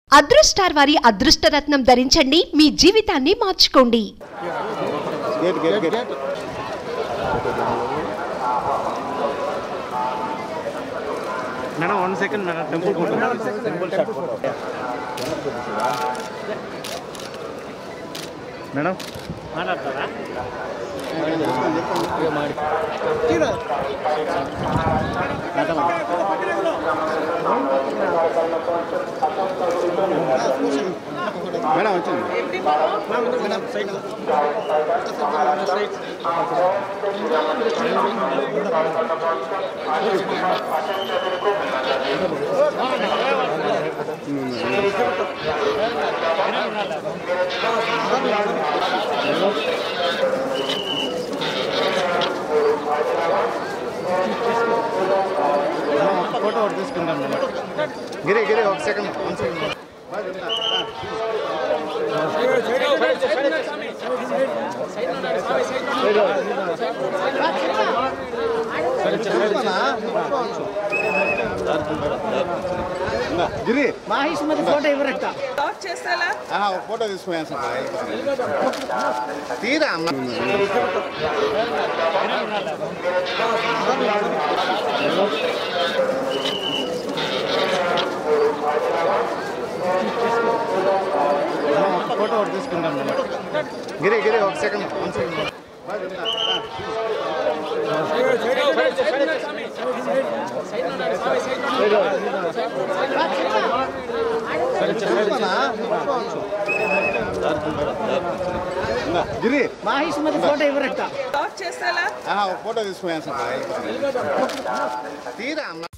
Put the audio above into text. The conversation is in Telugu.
అదృష్టార్ వారి అదృష్టరత్నం ధరించండి మీ జీవితాన్ని మార్చుకోండి gate gate gate madam one second madam temple temple shot madam మాట్లాడతారా మేడం వచ్చింది ఫోటో ఒకటి తీసుకుంటాం మేడం గిరి గిరి ఒక second one second Giri Mahesh మధ్య ఫోటో ఇవ్వరట ఆఫ్ చేసేలా ఆహా, ఒక ఫోటో తీసుకున్నాను సార్ తీరా అమ్మ ఫోటో ఒకటి తీసుకుంటాం మేడం గిరి గిరి ఒక second one second Giri Mahesh మధ్య ఫోటో ఇవ్వరట ఆఫ్ చేసేలా ఆహా, ఒక ఫోటో తీసుకున్నాను సార్ తీరా అమ్మ